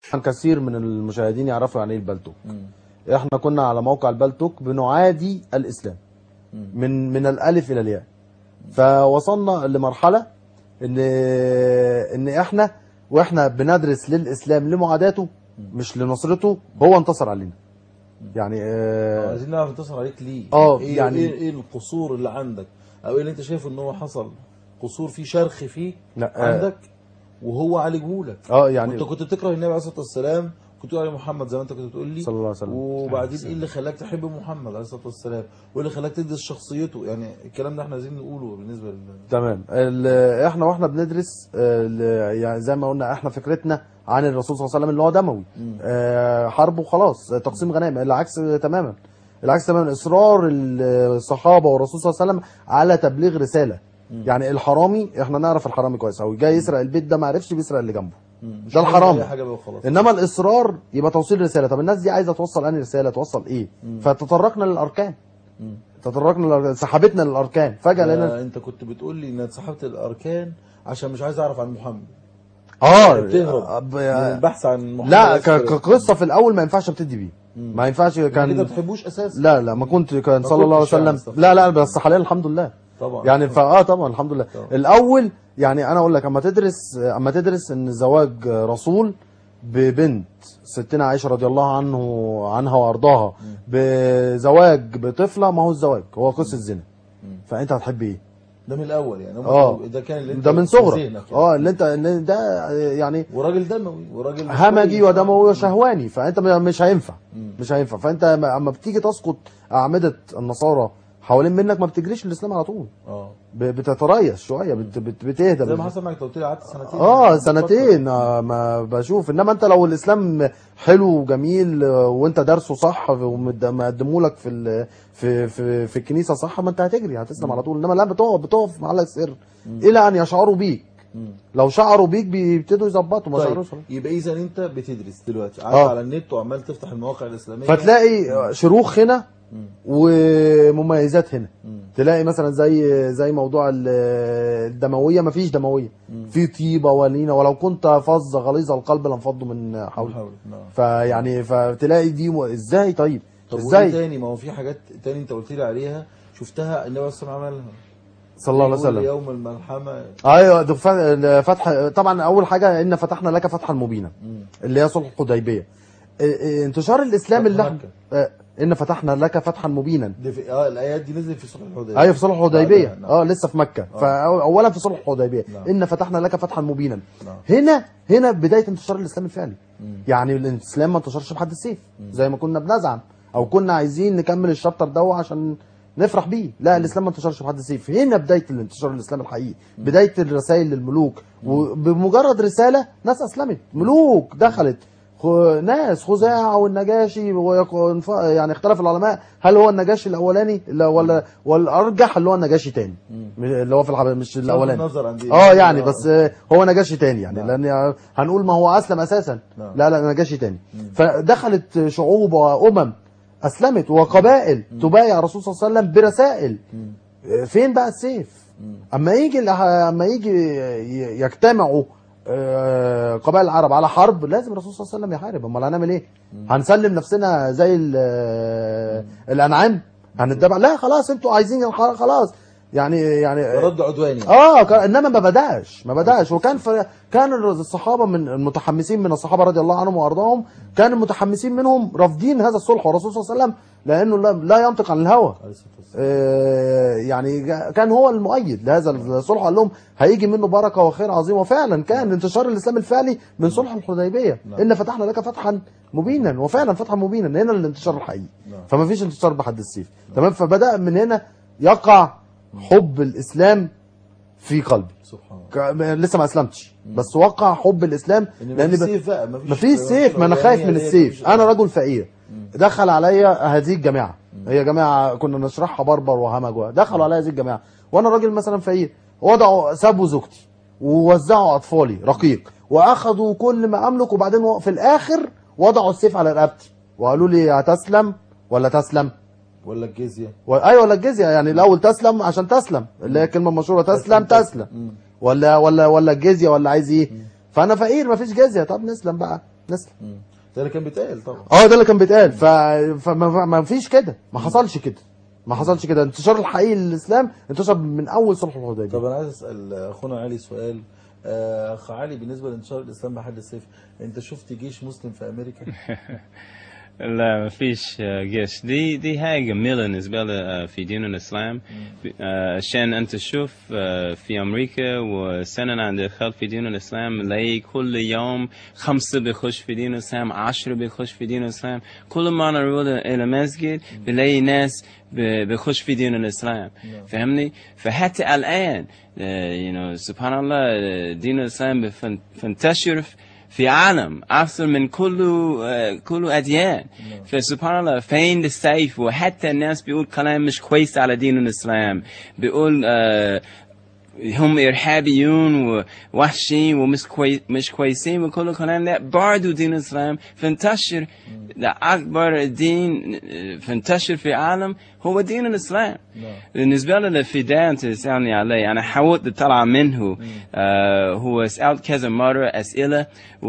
كثير من المشاهدين يعرفوا يعني ايه البلتوك احنا كنا على موقع البلتوك بنعادي الاسلام من من الالف الى الياء فوصلنا لمرحله ان ان احنا واحنا بندرس للاسلام لمعاداته مش لنصرته هو انتصر علينا يعني آه عايزين نعرف انتصر عليك ليه آه، ايه يعني- ايه, إيه القصور اللي عندك او ايه اللي انت شايف ان هو حصل قصور فيه شرخ فيه لا، آه. عندك وهو عالجهولك اه يعني انت كنت تكره النبي عليه الصلاه والسلام كنت تقول عليه محمد زي ما انت كنت بتقول لي صلى الله عليه وسلم. وبعدين ايه اللي خلاك تحب محمد عليه الصلاه والسلام وايه اللي خلاك تدرس شخصيته يعني الكلام ده احنا عايزين نقوله بالنسبه لل تمام ال- احنا واحنا بندرس آه، ال- يعني زي ما قلنا احنا فكرتنا عن الرسول صلى الله عليه وسلم اللي هو دموي آه، حرب وخلاص آه، تقسيم غنائم العكس تماما العكس تماما اصرار الصحابه والرسول صلى الله عليه وسلم على تبليغ رساله يعني الحرامي احنا نعرف الحرامي كويس قوي جاي يسرق البيت ده ما عرفش بيسرق اللي جنبه مش ده عايز الحرامي. اي حاجه بقى وخلاص انما الاصرار يبقى توصيل رساله طب الناس دي عايزه توصل انهي رساله توصل ايه فتطرقنا للاركان مم. تطرقنا للأركان. سحبتنا للاركان فجاه لقينا آه، انت كنت بتقول لي ان اتسحبت الاركان عشان مش عايز اعرف عن محمد اه بتهرب ب- من البحث عن محمد لا بس. ك- كقصه في الاول ما ينفعش ابتدي بيه ما ينفعش كان كان انت ما بتحبوش اساسا لا لا ما كنت كان ما صلى الله عليه كنتش يعني وسلم استغفر لا لا بس حاليا الحمد لله طبعا يعني فاه طبعا الحمد لله طبعا. الاول يعني انا اقول لك اما تدرس اما تدرس ان زواج رسول ببنت ستنا عائشه رضي الله عنه عنها وارضاها بزواج بطفله ما هو الزواج هو قصه زنا فانت هتحب ايه ده من الاول يعني هم اه ده كان اللي انت ده من في صغرك ذهنك يعني. اه اللي انت اللي ده يعني وراجل دموي وراجل مش همجي كويس. ودموي وشهواني فانت م- مش هينفع مش هينفع فانت م- اما بتيجي تسقط اعمده النصارى حوالين منك ما بتجريش الاسلام على طول اه ب- بتتريث شويه بت بت بتهدى زي ما حصل معاك انت قلت لي قعدت سنتين اه سنتين آه، ما بشوف انما انت لو الاسلام حلو وجميل آه، وانت دارسه صح ومقدمه لك في ال- في في في الكنيسه صح ما انت هتجري هتسلم على طول انما لا بتقف بتقف مع السر الى ان يشعروا بيك لو شعروا بيك بيبتدوا يظبطوا ما طيب شعروش يبقى اذا انت بتدرس دلوقتي قاعد آه. على النت وعمال تفتح المواقع الاسلاميه فتلاقي شروخ هنا ومميزات هنا تلاقي مثلا زي زي موضوع ال- الدمويه مفيش دمويه في طيبه ولينه ولو كنت فظ غليظ القلب لانفضوا من حولك حاول نعم. فيعني فتلاقي دي م... ازاي طيب طب ازاي ازاي تاني ما هو في حاجات تاني انت قلت لي عليها شفتها النبي صلى الله عليه وسلم عملها صلى الله عليه يقول وسلم يوم الملحمه ايوه ده ف- فتح طبعا اول حاجه ان فتحنا لك فتحا مبينا اللي هي صلح الحديبيه اه، اه، انتشار الاسلام فتح اللي احنا مكة. اه، ان فتحنا لك فتحا مبينا دي في اه الايات دي نزلت في صلح الحديبيه ايوه في صلح الحديبيه نعم. اه لسه في مكه فاولا في صلح الحديبيه نعم. ان فتحنا لك فتحا مبينا نعم. هنا هنا بدايه انتشار الاسلام الفعلي يعني الاسلام ما انتشرش بحد السيف زي ما كنا بنزعم او كنا عايزين نكمل الشابتر ده عشان نفرح بيه لا الاسلام ما انتشرش بحد السيف هنا بدايه الانتشار الاسلام الحقيقي بدايه الرسائل للملوك وبمجرد رساله ناس اسلمت ملوك دخلت خ- ناس خزاعة والنجاشي ويق- يعني اختلف العلماء هل هو النجاشي الاولاني لا ولا والارجح اللي هو النجاشي تاني اللي هو في الحب مش الاولاني النظر عندي اه يعني بس آه، هو نجاشي تاني يعني لان هنقول ما هو اسلم اساسا نعم. لا لا نجاشي تاني فدخلت شعوب وامم اسلمت وقبائل تبايع الرسول صلى الله عليه وسلم برسائل آه، فين بقى السيف اما يجي الأح- اما يجي ي- يجتمعوا آه، قبائل العرب على حرب لازم الرسول صلى الله عليه وسلم يحارب امال هنعمل ايه هنسلم نفسنا زي ال- آه، الانعام هنتبع لا خلاص انتوا عايزين الح- خلاص يعني يعني رد عدواني اه كان- انما ما بداش ما بداش وكان ف... كان الصحابه من المتحمسين من الصحابه رضي الله عنهم وارضاهم كان المتحمسين منهم رافضين هذا الصلح والرسول صلى الله عليه وسلم لانه لا, لا ينطق عن الهوى عليه الصلاة والسلام. آه، يعني جا- كان هو المؤيد لهذا الصلح قال لهم هيجي منه بركه وخير عظيم وفعلا كان انتشار الاسلام الفعلي من صلح الحديبيه ان فتحنا لك فتحا مبينا وفعلا فتحا مبينا هنا الانتشار الحقيقي فما فيش انتشار بحد السيف تمام فبدا من هنا يقع حب الاسلام في قلبي سبحان الله ك- لسه ما اسلمتش بس وقع حب الاسلام ان لان مفيش ب- سيف بقى مفيش مفيش سيف ما انا خايف من السيف انا رجل فقير دخل عليا هذه الجماعه هي جماعه كنا نشرحها بربر وهمج دخلوا عليا هذه الجماعه وانا راجل مثلا فقير وضعوا سابوا زوجتي ووزعوا اطفالي رقيق واخذوا كل ما املك وبعدين في الاخر وضعوا السيف على رقبتي وقالوا لي هتسلم ولا تسلم ولا الجزيه و... ايوه ولا الجزيه يعني الاول تسلم عشان تسلم اللي هي الكلمه المشهوره تسلم تسلم ولا ولا ولا الجزيه ولا عايز ايه فانا فقير مفيش جزيه طب نسلم بقى نسلم مم. ده اللي كان بيتقال طبعا اه ده اللي كان بيتقال ف... فما ما فيش كده ما حصلش كده ما حصلش كده انتشار الحقيقي للاسلام انتشر من اول صلح الحديبيه طب انا عايز اسال اخونا علي سؤال آه، اخ علي بالنسبه لانتشار الاسلام بحد السيف انت شفت جيش مسلم في امريكا لا ما فيش آه، جيش دي دي حاجة جميلة بالنسبة لي آه، في دين الإسلام آه، عشان أنت تشوف آه، في أمريكا وسنة أنا دخلت في دين الإسلام نلاقي كل يوم خمسة بيخش في دين الإسلام عشرة بيخش في دين الإسلام كل ما نروح إلى مسجد بنلاقي ناس ب- بيخش في دين الإسلام فهمني فحتى الآن آه، you know, سبحان الله آه، دين الإسلام بفن- بينتشر في عالم أكثر من كل آه، كل أديان فسبحان الله فين السيف وحتى الناس بيقول كلام مش كويس على دين الإسلام بيقول آه، هم إرهابيون ووحشين ومش كوي مش كويسين وكل الكلام ده برضو دين الإسلام فانتشر ده أكبر دين آه، فانتشر في العالم هو دين الإسلام نعم بالنسبة لي الفداء أنت تسألني عليه أنا حاولت أطلع منه آه هو سألت كذا مرة أسئلة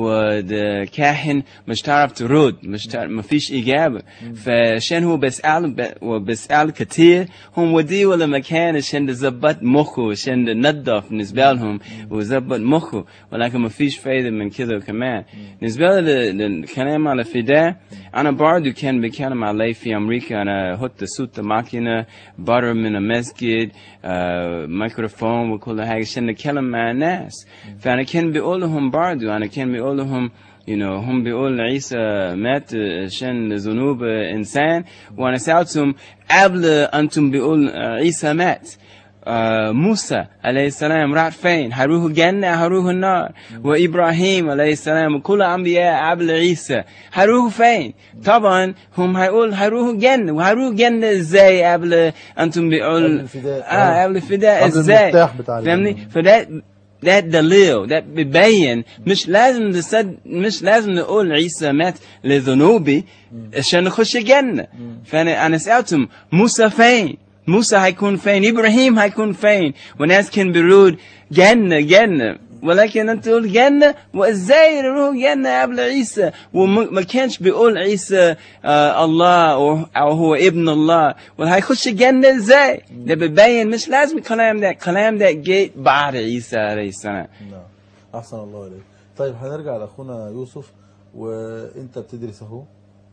والكاهن مش تعرف ترد مش تعرف ما فيش إجابة فعشان هو بسأل ب- وبسأل كتير هم وديه ولا مكان عشان يظبط مخه عشان ينظف بالنسبة لهم ويظبط مخه ولكن ما فيش فايدة من كده كمان بالنسبة لي للكلام على فداء أنا برضو كان بتكلم عليه في أمريكا أنا هوت سوت ماكينة برا من المسجد آه ميكروفون وكل حاجة عشان نتكلم مع الناس فأنا كان بقول لهم برضو أنا كان بقول لهم you know, هم بيقول عيسى مات عشان ذنوب إنسان وأنا سألتهم قبل أنتم بيقول عيسى مات آه، موسى عليه السلام راح فين؟ هيروح الجنة هيروح النار وإبراهيم عليه السلام وكل الأنبياء قبل عيسى هيروحوا فين؟ طبعا هم هيقول هيروحوا الجنة وهيروحوا الجنة ازاي قبل أنتم بيقول قبل الفداء. اه قبل الفداء قبل ازاي؟ المفتاح بتاع فاهمني؟ الجنة. فده ده دليل ده بيبين مش لازم نصد مش لازم نقول عيسى مات لذنوبي عشان نخش الجنة فأنا أنا سألتهم موسى فين؟ موسى هيكون فين؟ إبراهيم هيكون فين؟ وناس كان بيقول جنة جنة ولكن انت تقول جنة وازاي يروح جنة قبل عيسى وما كانش بيقول عيسى آه الله أو, او هو ابن الله وهيخش الجنة ازاي ده بيبين مش لازم الكلام ده الكلام ده جه بعد عيسى عليه السلام نعم احسن الله اليك طيب هنرجع لاخونا يوسف وانت بتدرس اهو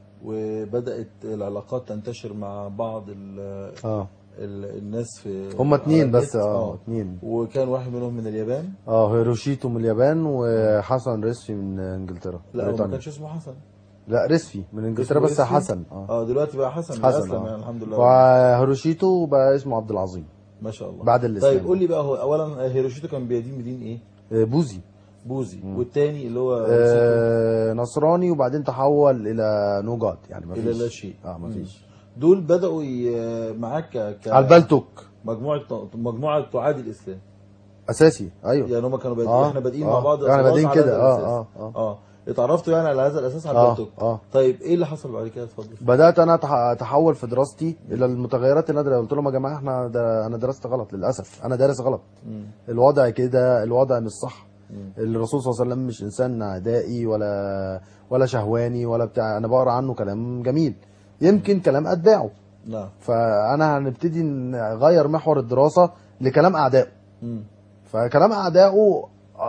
وبدات العلاقات تنتشر مع بعض ال اه ال الناس في هما اتنين على بس النت. اه اتنين وكان واحد منهم من اليابان اه هيروشيتو من اليابان وحسن ريسفي من انجلترا لا هو ما بريطانيا. كانش اسمه حسن لا ريسفي من انجلترا اسمه بس ريسفي؟ حسن اه اه دلوقتي بقى حسن حسن بقى اسلم اه يعني الحمد لله وهيروشيتو بقى اسمه عبد العظيم ما شاء الله بعد الإسلام. طيب قول لي بقى هو اولا هيروشيتو كان بيدين بدين ايه آه، بوذي بوذي والتاني اللي هو آه نصراني وبعدين تحول الى نو جاد يعني ما الى فيش لا شيء اه ما فيش دول بداوا ي- معاك ك... ك... على البلتوك مجموعه مجموعه تعادي الاسلام اساسي ايوه يعني هم كانوا بادئين آه، احنا بادئين آه. مع بعض يعني خلاص بادئين على كده، هذا آه، الأساس. آه، آه. اه اتعرفتوا يعني على هذا الاساس على آه، البلتوك آه. طيب ايه اللي حصل بعد كده اتفضل بدات انا أتح- اتحول في دراستي الى المتغيرات النادره قلت لهم يا جماعه احنا ده انا درست غلط للاسف انا دارس غلط مم. الوضع كده الوضع مش صح مم. الرسول صلى الله عليه وسلم مش انسان عدائي ولا ولا شهواني ولا بتاع انا بقرا عنه كلام جميل يمكن كلام اتباعه نعم فانا هنبتدي نغير محور الدراسه لكلام اعدائه مم. فكلام اعدائه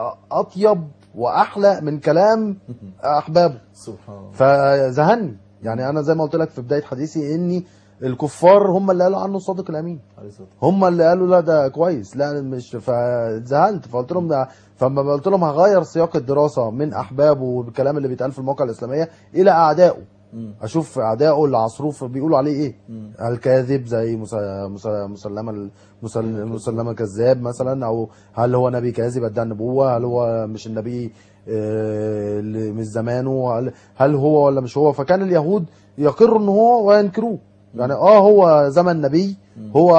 اطيب واحلى من كلام احبابه سبحان الله فذهلني يعني انا زي ما قلت لك في بدايه حديثي اني الكفار هم اللي قالوا عنه الصادق الامين عليه الصلاه والسلام. هم اللي قالوا لا ده كويس لا مش فاتذهلت فقلت لهم ده فلما قلت لهم هغير سياق الدراسه من احبابه والكلام اللي بيتقال في المواقع الاسلاميه الى اعدائه مم. اشوف اعدائه اللي عصروه بيقولوا عليه ايه مم. هل كاذب زي مس- مس- مسلمه مسل- مسلمه كذاب مثلا او هل هو نبي كاذب ادعى النبوه هل هو مش النبي آه، اللي من زمانه هل, هل هو ولا مش هو فكان اليهود يقروا ان هو وينكروه يعني اه هو زمن نبي هو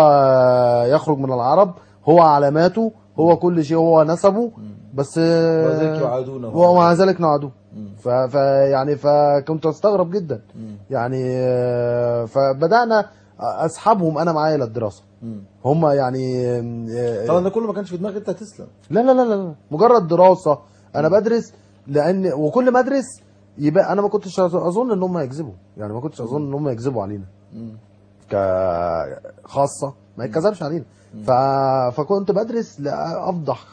يخرج من العرب هو علاماته هو كل شيء هو نسبه بس آه، وذلك يعادونه ومع ذلك نعدوه مم. ف... ف يعني فكنت استغرب جدا مم. يعني آه، فبدانا اسحبهم انا معايا للدراسه مم. هم يعني آه، طبعا ده كله ما كانش في دماغك انت هتسلم لا لا لا لا مجرد دراسه انا بدرس لان وكل ما ادرس يبقى انا ما كنتش اظن ان هم يكذبوا يعني ما كنتش اظن ان هم يكذبوا علينا مم. كخاصه ما يتكذبش علينا ف... فكنت بدرس لافضح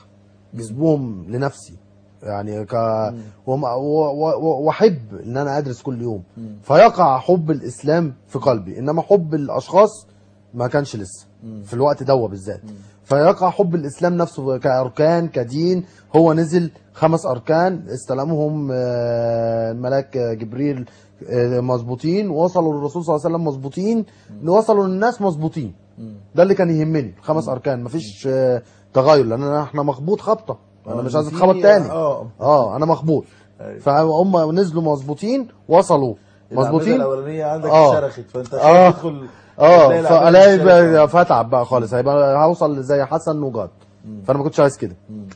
كذبهم لنفسي يعني ك وم- و- و- واحب ان انا ادرس كل يوم فيقع حب الاسلام في قلبي انما حب الاشخاص ما كانش لسه في الوقت ده بالذات فيقع حب الاسلام نفسه كاركان كدين هو نزل خمس اركان استلمهم آه، الملاك جبريل آه، مظبوطين وصلوا للرسول صلى الله عليه وسلم مظبوطين وصلوا للناس مظبوطين ده اللي كان يهمني خمس اركان مفيش آه، تغير لان أنا- احنا مخبوط خبطه انا آه، مش عايز في- اتخبط تاني اه اه انا مخبوط أيوة. فهم نزلوا مظبوطين وصلوا الأعمدة مظبوطين الاولانيه عندك آه. شرخت فانت آه. تدخل اه تلاقي الأعمدة فالاقي الشرخة. بقى فتعب بقى خالص هيبقى هوصل زي حسن وجاد فانا ما كنتش عايز كده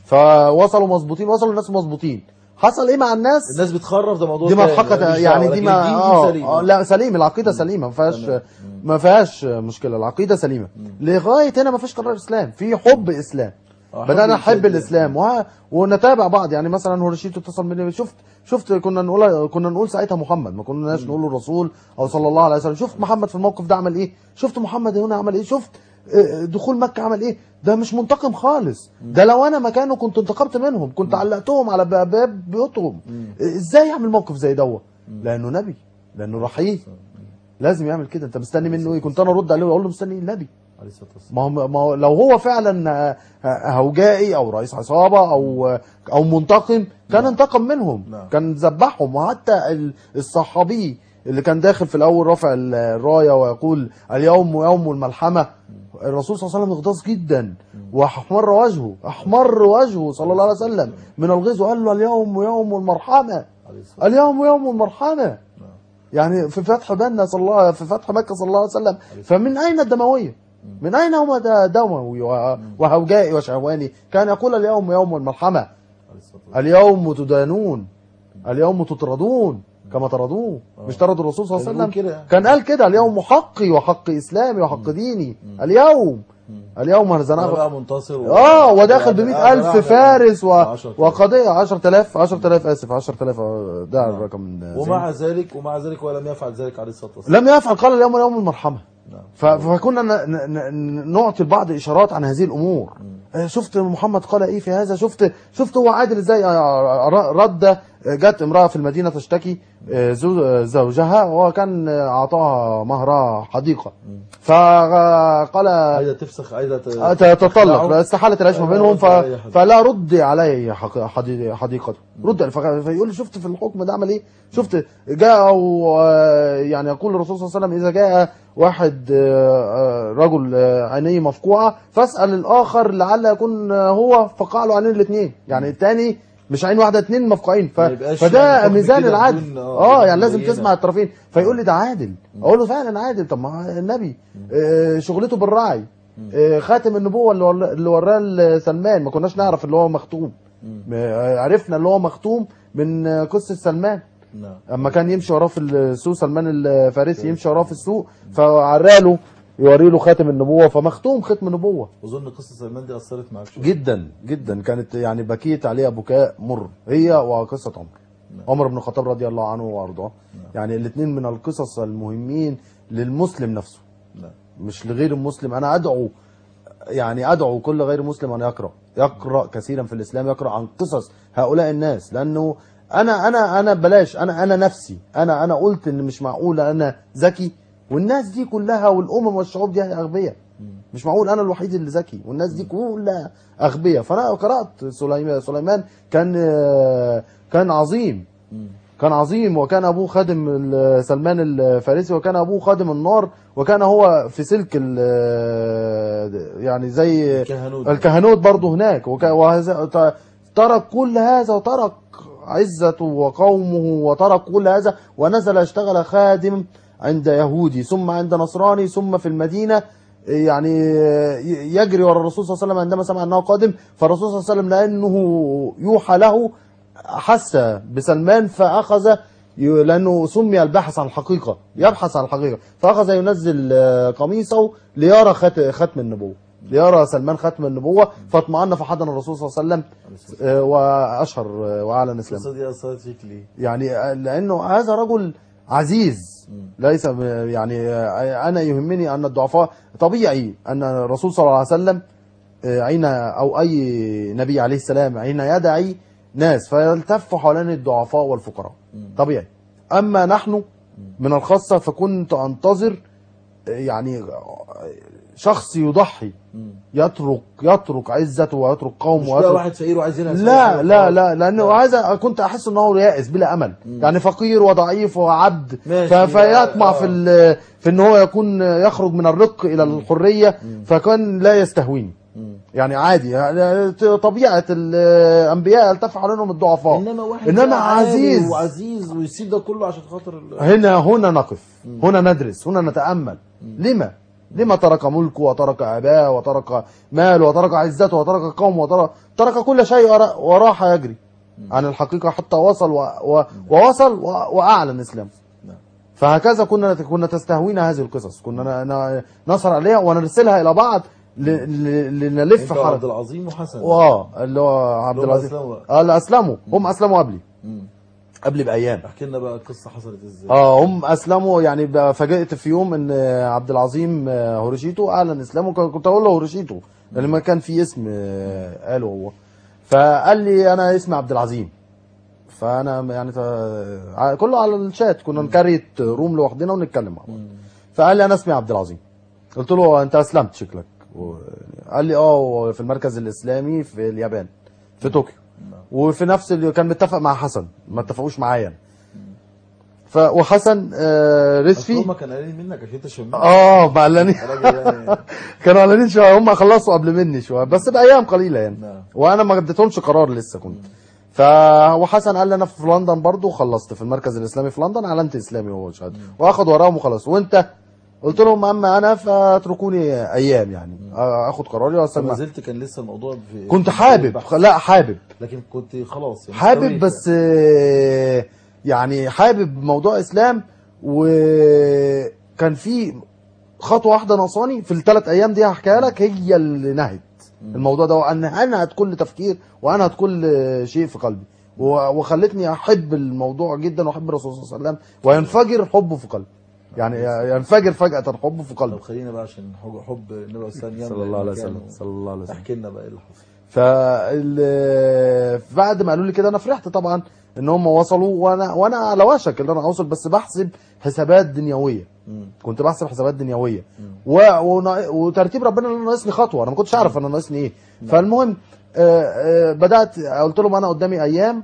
فوصلوا مظبوطين وصلوا الناس مظبوطين حصل ايه مع الناس الناس بتخرف ده موضوع دي تاني، ملحقه ماليش يعني دعوة، دي لكن ما الدين- اه دين آه، سليم. لا سليم العقيده سليمه ما فيهاش تمام. ما فيهاش مشكله العقيده سليمه لغايه هنا ما فيش قرار اسلام في حب اسلام آه، حب بدانا الإسلام. نحب الاسلام وه... ونتابع بعض يعني مثلا هورشيتو اتصل مني شفت شفت كنا نقول كنا نقول ساعتها محمد ما كناش نقول الرسول او صلى الله عليه وسلم شفت محمد في الموقف ده عمل ايه شفت محمد هنا عمل ايه شفت آه، دخول مكه عمل ايه ده مش منتقم خالص ده لو انا مكانه كنت انتقمت منهم كنت علقتهم على باب باب بيوتهم آه، ازاي يعمل موقف زي دوت لانه نبي لانه رحيم لازم يعمل كده انت مستني منه ايه كنت انا ارد عليه واقول له مستني ايه النبي عليه الصلاه والسلام ما هو ما هو لو هو فعلا آه، آه، هوجائي او رئيس عصابه او آه، او منتقم كان انتقم منهم نعم. كان ذبحهم وحتى ال- الصحابي اللي كان داخل في الاول رافع ال- الرايه ويقول اليوم يوم الملحمه الرسول صلى الله عليه وسلم اغتاظ جدا واحمر وجهه احمر وجهه صلى الله عليه وسلم من الغيظ وقال له اليوم يوم المرحمه عليه الصلاه اليوم يوم المرحمه نعم. يعني في فتح بنا صلى الله في فتح مكه صلى الله عليه وسلم فمن اين الدمويه؟ من اين هو ده دموي و- وهوجائي وشهواني؟ كان يقول اليوم يوم الملحمه عليه الصلاه والسلام اليوم تدانون اليوم تطردون كما طردوه مش طردوا الرسول صلى الله عليه كان وسلم بيقول كده. كان قال كده اليوم حقي وحق اسلامي وحق ديني اليوم اليوم انا هرزناه بقى منتصر و... اه وداخل ب يعني- 100000 آه، فارس و... 10,000. وقضيه 10000 10000 اسف 10000 آه، ده الرقم ومع ذلك ومع ذلك ولم يفعل ذلك عليه الصلاه والسلام لم يفعل قال اليوم يوم المرحمه نعم. ف- فكنا ن- ن- ن- نعطي البعض اشارات عن هذه الامور آه، شفت محمد قال ايه في هذا شفت شفت هو عادل ازاي آه، ر- رد آه، جت امراه في المدينه تشتكي آه، زو- آه، زوجها وكان آه، اعطاها مهرها حديقه فقال عايزه تفسخ عايزه ت- تطلق تخلعه. استحالت العيش ما لا بينهم رد ف... عليه حد. فلا رد علي حق- حدي- حديقته رد عليه. ف- فيقول لي شفت في الحكم ده عمل ايه شفت جاء و- يعني يقول الرسول صلى الله عليه وسلم اذا جاء واحد آه، آه، رجل آه، عينيه مفقوعه فاسال الاخر لعل يكون آه، هو فقع له عينين الاثنين يعني الثاني مش عين واحده اثنين مفقوعين ف... ما يبقاش فده يعني حكم ميزان كده العدل بدون- آه، اه بدون يعني لازم بينة. تسمع الطرفين فيقول لي ده عادل اقول له فعلا عادل طب ما النبي آه، شغلته بالراعي آه، خاتم النبوه اللي ور- اللي وراه لسلمان ما كناش نعرف اللي هو مختوم آه، عرفنا اللي هو مختوم من آه، قصه سلمان نعم اما كان يمشي وراه في السوق سلمان الفارسي يمشي وراه في السوق فعراله يوري له خاتم النبوه فمختوم ختم نبوه اظن قصه سلمان دي اثرت معاك شويه جدا جدا كانت يعني بكيت عليها بكاء مر هي وقصه عمر عمر بن الخطاب رضي الله عنه وارضاه يعني الاثنين من القصص المهمين للمسلم نفسه نعم مش لغير المسلم انا ادعو يعني ادعو كل غير مسلم ان يقرا يقرا كثيرا في الاسلام يقرا عن قصص هؤلاء الناس لانه انا انا انا بلاش انا انا نفسي انا انا قلت ان مش معقول انا ذكي والناس دي كلها والامم والشعوب دي اغبياء مش معقول انا الوحيد اللي ذكي والناس دي كلها اغبياء فانا قرات سليمان سليمان كان آه، كان عظيم كان عظيم وكان ابوه خادم ال- سلمان الفارسي وكان ابوه خادم النار وكان هو في سلك ال- يعني زي الكهنوت. الكهنوت برضه هناك وك- وهذا ت- ترك كل هذا وترك عزته وقومه وترك كل هذا ونزل اشتغل خادم عند يهودي ثم عند نصراني ثم في المدينة يعني يجري ورا الرسول صلى الله عليه وسلم عندما سمع انه قادم فالرسول صلى الله عليه وسلم لانه يوحى له حس بسلمان فاخذ ي- لانه سمي الباحث عن الحقيقه يبحث عن الحقيقه فاخذ ينزل آه، قميصه ليرى خت- ختم النبوه ليرى سلمان ختم النبوه فاطمأن فحضن الرسول صلى الله عليه وسلم آه، واشهر آه، واعلن اسلامه القصه دي اثرت فيك ليه؟ يعني لانه هذا رجل عزيز ليس ب- يعني انا يهمني ان الضعفاء طبيعي ان الرسول صلى الله عليه وسلم عين او اي نبي عليه السلام حين يدعي ناس فيلتف حوالين الضعفاء والفقراء طبيعي اما نحن من الخاصه فكنت انتظر يعني شخص يضحي يترك يترك عزته ويترك مش قومه بقى ويترك واحد فقير وعايز ينهى لا لا لا لانه هذا كنت احس ان هو يائس بلا امل يعني فقير وضعيف وعبد ماشي. ف- فيطمع آه. في ال- في ان هو يكون يخرج من الرق الى الحريه فكان لا يستهويني يعني عادي يعني طبيعه الانبياء يلتف عليهم الضعفاء انما واحد انما بقى عالي عزيز وعزيز ويسيب ده كله عشان خاطر ال- هنا هنا نقف هنا ندرس هنا نتامل لما لما ترك ملكه وترك اباه وترك ماله وترك عزته وترك قومه وترك ترك كل شيء ورا- وراح يجري عن الحقيقه حتى وصل و... و... ووصل و... واعلن اسلامه نعم. فهكذا كنا كنا تستهوينا هذه القصص كنا ن... ن... نصر عليها ونرسلها الى بعض ل... ل... لنلف انت وعبد حرب العظيم وحسن اه اللي هو عبد اللي هم العزيز أسلموا. اه اللي اسلموا هم اسلموا قبلي مم. قبلي بايام احكي لنا بقى القصه حصلت ازاي اه هم اسلموا يعني بقى فاجئت في يوم ان عبد العظيم آه، هوروشيتو اعلن اسلامه كان- كنت اقول له هوروشيتو لان ما كان في اسم آه، قاله هو فقال لي انا اسمي عبد العظيم فانا يعني ت- كله على الشات كنا نكريت روم لوحدنا ونتكلم مع بعض فقال لي انا اسمي عبد العظيم قلت له انت اسلمت شكلك و- قال لي اه في المركز الاسلامي في اليابان في طوكيو وفي نفس اللي كان متفق مع حسن ما اتفقوش معايا أنا. ف وحسن آه أصل رزفي هما كانوا قايلين منك عشان انت شميت اه معلنين راجل يعني كانوا قلقانين شويه هم خلصوا قبل مني شويه بس بايام قليله يعني نعم. وانا ما اديتهمش قرار لسه كنت ف وحسن قال لي انا في لندن برضو خلصت في المركز الاسلامي في لندن اعلنت اسلامي وهو شهاده واخد وراهم وخلاص وانت قلت لهم اما انا فاتركوني ايام يعني اخد قراري فما واسمع زلت كان لسه الموضوع في كنت في حابب البحث. لا حابب لكن كنت خلاص يعني حابب استويت بس آه، يعني حابب موضوع اسلام وكان في خطوه واحده ناقصاني في الثلاث ايام دي هحكيها لك هي اللي نهت الموضوع ده وان انهت كل تفكير وانهت كل شيء في قلبي و- وخلتني احب الموضوع جدا واحب الرسول صلى الله عليه وسلم وينفجر حبه في قلبي يعني ينفجر فجاه حبه في قلبي طب خلينا بقى عشان حب حب النبي عليه الصلاه والسلام صلى الله عليه يملأ وسلم المكان صلى الله عليه وسلم احكي لنا بقى ايه اللي حصل فال بعد ما قالوا لي كده انا فرحت طبعا ان هم وصلوا وانا وانا على وشك ان انا اوصل بس بحسب حسابات دنيويه مم. كنت بحسب حسابات دنيويه و... ونا- وترتيب ربنا ان انا ناقصني خطوه انا ما كنتش اعرف انا ناقصني ايه فالمهم آه، آه، بدات قلت لهم انا قدامي ايام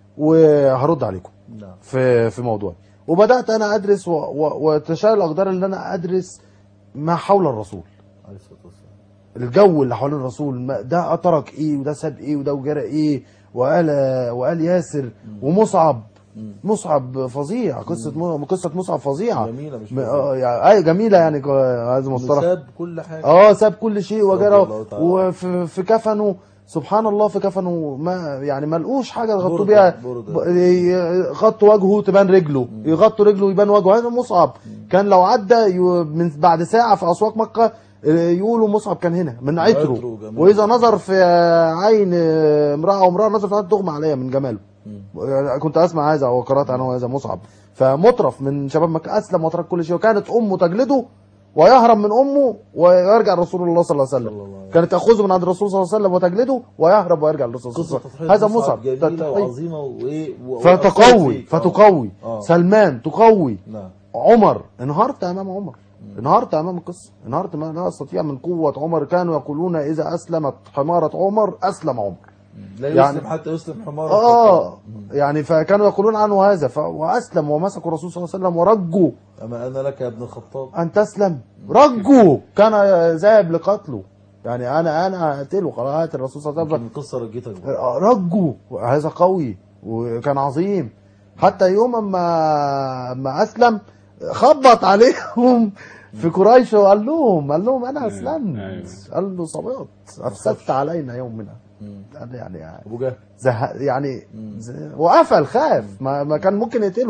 وهرد عليكم نعم في في موضوع وبدات انا ادرس و... و... وتشاء الاقدار ان انا ادرس ما حول الرسول عليه الصلاه والسلام الجو اللي حوالين الرسول ما- ده ترك ايه وده ساب ايه وده وجرى ايه وقال وقال ياسر ومصعب مصعب فظيع قصه م- قصه مصعب فظيعه جميله مش م- فظيعة. آه، يعني اي جميله يعني ك- هذا مصطلح ساب كل حاجه اه ساب كل شيء رضي وجرى الله تعالى. وفي في كفنه سبحان الله في كفنه ما يعني ما لقوش حاجه يغطوا بردة- بيها بردة. ب- يغطوا وجهه تبان رجله يغطوا رجله يبان وجهه هذا مصعب كان لو عدى ي- من بعد ساعه في اسواق مكه آه، يقولوا مصعب كان هنا من عطره عطره جميل. واذا نظر في عين آه، امراه وامراه نظر في عين تغمى عليها من جماله يعني كنت اسمع هذا وقرات عنه هذا مصعب فمطرف من شباب مكه اسلم وترك كل شيء وكانت امه تجلده ويهرب من امه ويرجع لرسول الله صلى الله عليه صلى الله وسلم عليه كانت تاخذه من عند الرسول صلى الله عليه وسلم وتجلده ويهرب ويرجع للرسول صلى الله قصه عليه تضحيه وسلم هذا مصعب مصعب جميله تضحية. وعظيمه وايه و- فتقوي فيك. آه. فتقوي آه. سلمان تقوي نعم عمر انهارت امام عمر انهارت امام القصه انهارت ما لا استطيع من قوه عمر كانوا يقولون اذا اسلمت حماره عمر اسلم عمر لا يعني- يسلم حتى يسلم حمار اه يعني فكانوا يقولون عنه هذا ف... واسلم ومسكوا الرسول صلى الله عليه وسلم ورجوا اما انا لك يا ابن الخطاب ان تسلم رجوا كان ذاهب لقتله يعني انا انا هقتله خلاص هات الرسول صلى الله عليه يمكن وسلم القصه رجتك بقى. رجوا هذا قوي وكان عظيم حتى يوم ما ما اسلم خبط عليهم في قريش وقال لهم قال لهم انا اسلمت قال له صبيت افسدت علينا يومنا مم. قال يعني, يعني ابو جهل زهق يعني ز- وقفل خاف ما, ما كان ممكن يقتله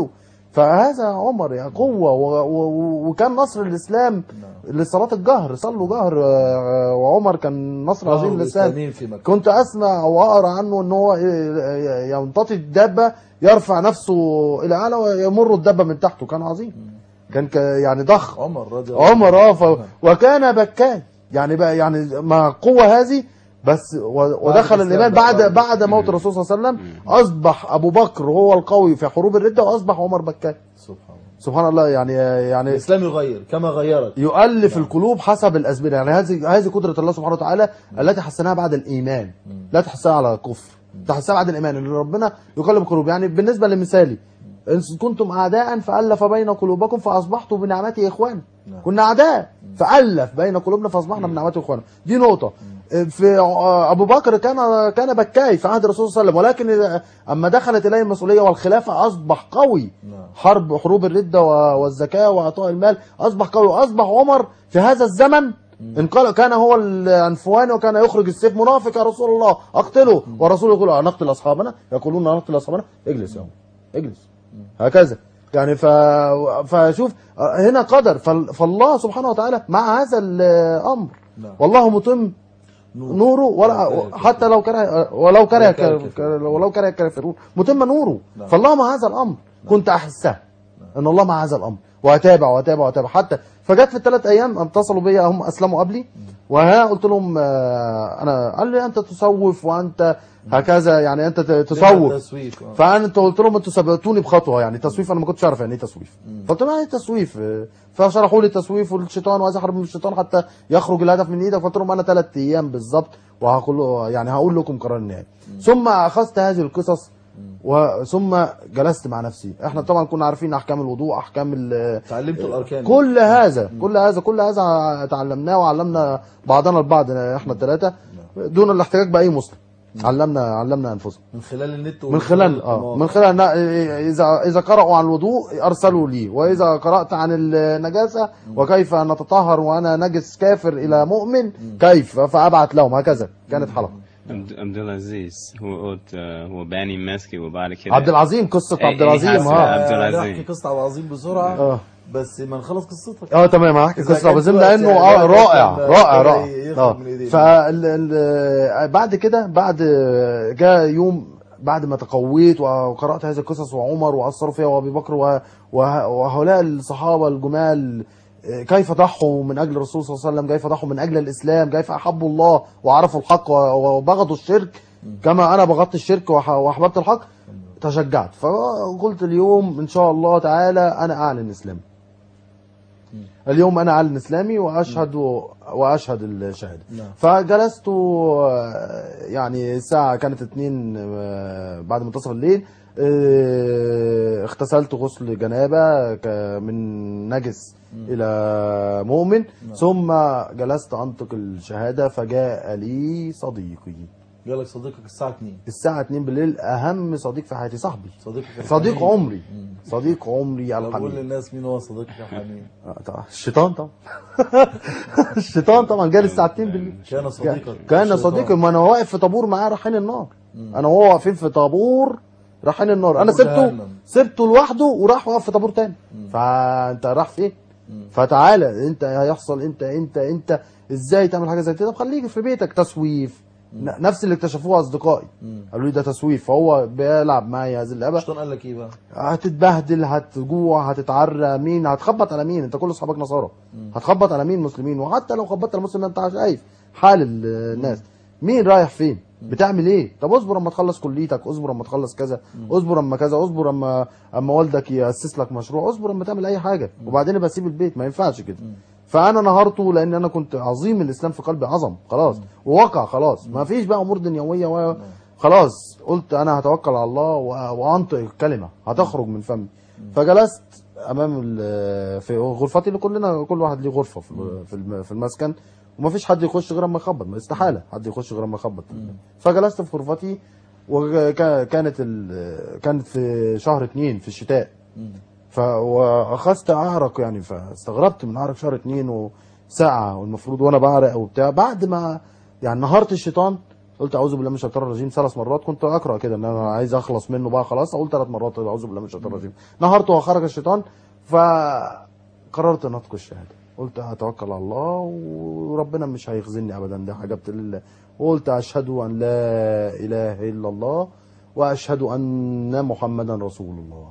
فهذا عمر يعني قوه و- و- وكان نصر الاسلام لصلاه الجهر صلوا جهر آه، وعمر كان نصر عظيم للاسلام الإسلاميين في مكة كنت اسمع واقرا عنه ان هو ينتطي الدابه يرفع نفسه الى اعلى ويمر الدابه من تحته كان عظيم كان ك- يعني ضخم عمر رضي الله عمر اه ف... وكان بكاء يعني بقى يعني مع القوه هذه بس و... ودخل الإسلام الايمان بقى، بعد بعد بعد موت الرسول صلى الله عليه وسلم اصبح ابو بكر هو القوي في حروب الرده واصبح عمر بكاء سبحان الله سبحان الله يعني يعني الإسلام يغير كما غيرك يؤلف القلوب حسب الازمنه يعني هذه هذه قدره الله سبحانه وتعالى التي حسناها بعد الايمان لا تحسها على كفر تحسها بعد الايمان ان ربنا يقلب القلوب يعني بالنسبه لمثالي ان كنتم اعداء فالف بين قلوبكم فاصبحتم بنعمته اخوانا نعم. كنا اعداء فالف بين قلوبنا فاصبحنا بنعمته اخوانا دي نقطه في ابو بكر كان كان بكاي في عهد الرسول صلى الله عليه وسلم ولكن اما دخلت اليه المسؤوليه والخلافه اصبح قوي نعم. حرب حروب الردة و- والزكاة وإعطاء المال أصبح قوي وأصبح عمر في هذا الزمن إن قال كان هو العنفواني وكان يخرج السيف منافق يا رسول الله أقتله والرسول يقول أه نقتل أصحابنا يقولون نقتل أصحابنا اجلس يا عمر اجلس هكذا يعني ف... فشوف هنا قدر فال... فالله سبحانه وتعالى مع هذا الأمر نعم. والله متم نور. نوره ولا ولا حتى لو كره ولو كره ولا كره الكافرون. ولو كره الكافرون متم نوره نعم. فالله مع هذا الامر كنت احسها ان الله مع هذا الامر واتابع واتابع واتابع حتى فجت في الثلاث ايام اتصلوا بيا هم اسلموا قبلي وها قلت لهم آه، انا قال لي انت تسوف وانت هكذا يعني انت ت- تصوف تسويف آه. فانا انت قلت لهم انتوا سبقتوني بخطوه يعني تسويف انا ما كنتش اعرف يعني ايه تسويف فقلت لهم يعني ايه تسويف آه، فشرحوا لي التسويف والشيطان وعايز احارب من الشيطان حتى يخرج الهدف من ايدك فقلت لهم انا ثلاث ايام بالظبط وهقول يعني هقول لكم قرار النهائي ثم اخذت هذه القصص وثم جلست مع نفسي احنا طبعا كنا عارفين احكام الوضوء احكام ال- تعلمت الأركان كل هذا كل هذا كل هذا تعلمناه وعلمنا بعضنا البعض احنا الثلاثه دون الاحتجاج باي مسلم علمنا علمنا انفسنا من خلال النت من خلال اه من خلال نا- اذا اذا قرأوا عن الوضوء ارسلوا لي واذا قرأت عن النجاسه وكيف نتطهر وانا نجس كافر الى مؤمن كيف فابعت لهم هكذا كانت حلقه عبد عبد العزيز هو قلت آه، هو باني ماسكي وبعد كده عبد العظيم قصه إيه- عبد العظيم إيه ها عبد آه، العزيز. نحكي قصة عبد العظيم بسرعة اه بس ما نخلص قصتك اه تمام هحكي إذا قصه كان عبد العظيم دلوقتي لانه يعني آه رائع كان رائع ربنا رائع يخرج اه من إيدينا. فال ال- بعد كده بعد جاء يوم بعد ما تقويت وقرات هذه القصص وعمر واثروا فيها وابي بكر و- وه- وهؤلاء الصحابه الجمال آه، كيف ضحوا من اجل الرسول صلى الله عليه وسلم كيف ضحوا من اجل الاسلام كيف احبوا الله وعرفوا الحق و- وبغضوا الشرك كما انا بغضت الشرك وح- واحببت الحق تشجعت فقلت اليوم ان شاء الله تعالى انا اعلن اسلامي اليوم انا اعلن اسلامي واشهد واشهد الشهاده نعم. فجلست آه، يعني الساعه كانت اتنين آه، بعد منتصف الليل آه، اغتسلت غسل جنابه ك- من نجس الى مؤمن ثم جلست انطق الشهاده فجاء لي صديقي جالك صديقك الساعة 2 الساعه 2 بالليل اهم صديق في حياتي صاحبي صديقك صديق الحميم. عمري صديق عمري طب قول الحميد للناس مين هو صديقك الحميم آه، طبعا الشيطان طبعا الشيطان طبعا جالي الساعه 2 بالليل كان صديقك كان الشيطان. صديقي ما انا واقف في طابور معاه رايحين النار انا وهو واقفين في طابور رايحين النار انا طابور سبته جهنم. سبته لوحده وراح واقف في طابور تاني فانت راح فين فتعالى انت هيحصل انت انت انت ازاي تعمل حاجه زي كده طب خليك في بيتك تسويف ن- نفس اللي اكتشفوه اصدقائي قالوا لي ده تسويف فهو بيلعب معايا هذه اللعبه الشيطان قال لك ايه بقى؟ هتتبهدل هتجوع هتتعرى مين هتخبط على مين انت كل اصحابك نصارى هتخبط على مين مسلمين وحتى لو خبطت على مسلم انت شايف حال ال- الناس مين رايح فين بتعمل ايه طب اصبر اما تخلص كليتك اصبر اما تخلص كذا اصبر اما كذا اصبر اما اما والدك ياسس لك مشروع اصبر اما تعمل اي حاجه وبعدين يبقى سيب البيت ما ينفعش كده فانا نهارته لان انا كنت عظيم الاسلام في قلبي عظم خلاص ووقع خلاص ما فيش بقى امور دنيويه و... خلاص قلت انا هتوكل على الله و- وانطق الكلمه هتخرج من فمي فجلست امام ال- في غرفتي اللي كلنا كل واحد ليه غرفه في في الم- في المسكن ومفيش حد يخش غير اما يخبط ما استحاله حد يخش غير اما يخبط فجلست في غرفتي وكانت ال... كانت في شهر اتنين في الشتاء ف واخذت اعرق يعني فاستغربت من اعرق شهر اتنين وساعه والمفروض وانا بعرق وبتاع بعد ما يعني نهارت الشيطان قلت اعوذ بالله من الشيطان الرجيم ثلاث مرات كنت اقرا كده ان انا عايز اخلص منه بقى خلاص اقول ثلاث مرات اعوذ بالله من الشيطان الرجيم نهرت وخرج الشيطان فقررت نطق الشهاده قلت هتوكل على الله وربنا مش هيخزني ابدا دي حاجه لله وقلت اشهد ان لا اله الا الله واشهد ان محمدا رسول الله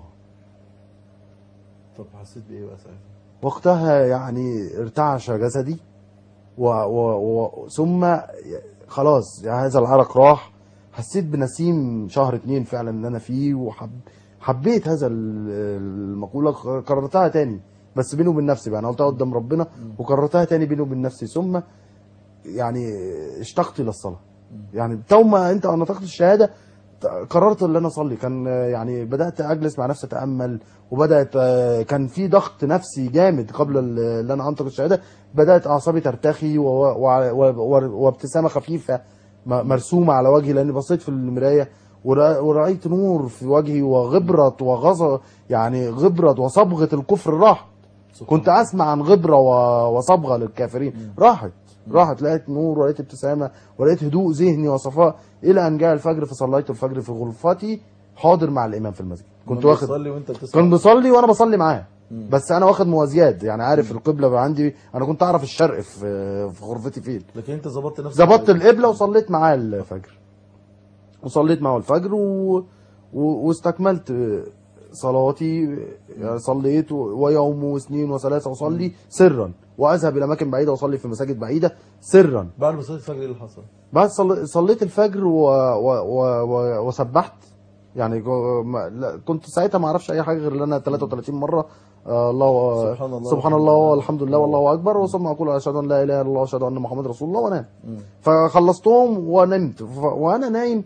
طب حسيت بايه بقى ساعتها؟ وقتها يعني ارتعش جسدي و و و ثم خلاص يعني هذا العرق راح حسيت بنسيم شهر اتنين فعلا ان انا فيه وحب حبيت هذا ال- المقولة كررتها تاني بس بيني وبين نفسي بقى انا قلتها قدام ربنا وكررتها تاني بيني وبين نفسي ثم يعني اشتقت الى الصلاة يعني تو ما انت نطقت الشهادة قررت ان انا اصلي كان يعني بدات اجلس مع نفسي اتامل وبدات كان في ضغط نفسي جامد قبل ال- ان انا انطق الشهاده بدات اعصابي ترتخي و- و- و- وابتسامه خفيفه م- مرسومه على وجهي لاني بصيت في المرايه ورا- ورأيت نور في وجهي وغبرة وغص يعني غبرة وصبغة الكفر راحت كنت اسمع عن غبرة و- وصبغة للكافرين راحت راحت لقيت نور ولقيت ابتسامة ولقيت هدوء ذهني وصفاء الى ان جاء الفجر فصليت الفجر في غرفتي حاضر مع الامام في المسجد كنت واخد بتصلي وانت بتسمع كان بيصلي وانا بصلي معاه بس انا واخد موازيات يعني عارف القبله بقى عندي انا كنت اعرف الشرق في في غرفتي فين لكن انت ظبطت نفسك ظبطت القبله وصليت معاه الفجر وصليت معه الفجر و... و... واستكملت صلاتي يعني صليت ويوم وسنين وثلاثه اصلي سرا واذهب الى اماكن بعيده واصلي في مساجد بعيده سرا بعد ما صليت الفجر ايه اللي حصل؟ بعد صل... صليت الفجر و... و... و... و... وسبحت يعني جو- ما... لا كنت ساعتها ما اعرفش اي حاجه غير ان انا 33 مره آه الله سبحان الله سبحان الله والحمد لله والله اكبر وثم اقول اشهد ان لا اله الا الله واشهد ان محمد رسول الله وانام فخلصتهم ونمت ف... وانا نايم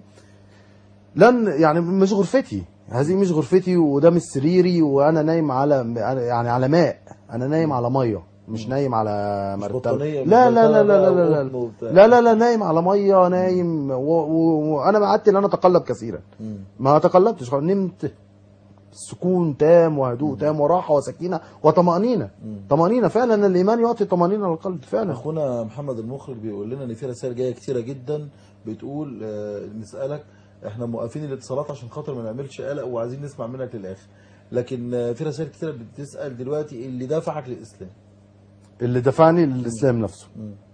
لن يعني مش غرفتي هذه مش غرفتي وده مش سريري وانا نايم على يعني على ماء انا نايم على ميه مش نايم على مش مرتبه بطانية، مش لا لا لا مرتبة لا لا بقى لا وقطن وبتاع. لا لا لا نايم على ميه نايم و- و- وانا قعدت ان انا اتقلب كثيرا مم. ما تقلبتش خالص، نمت سكون تام وهدوء تام وراحه وسكينه وطمانينه طمانينه فعلا الايمان يعطي طمانينه للقلب فعلا اخونا محمد المخرج بيقول لنا ان في رسائل جايه كتيره جدا بتقول آه، نسالك احنا موقفين الاتصالات عشان خاطر ما نعملش قلق وعايزين نسمع منك للاخر لكن آه، في رسائل كتيره بتسال دلوقتي اللي دفعك للاسلام اللي دفعني للاسلام نفسه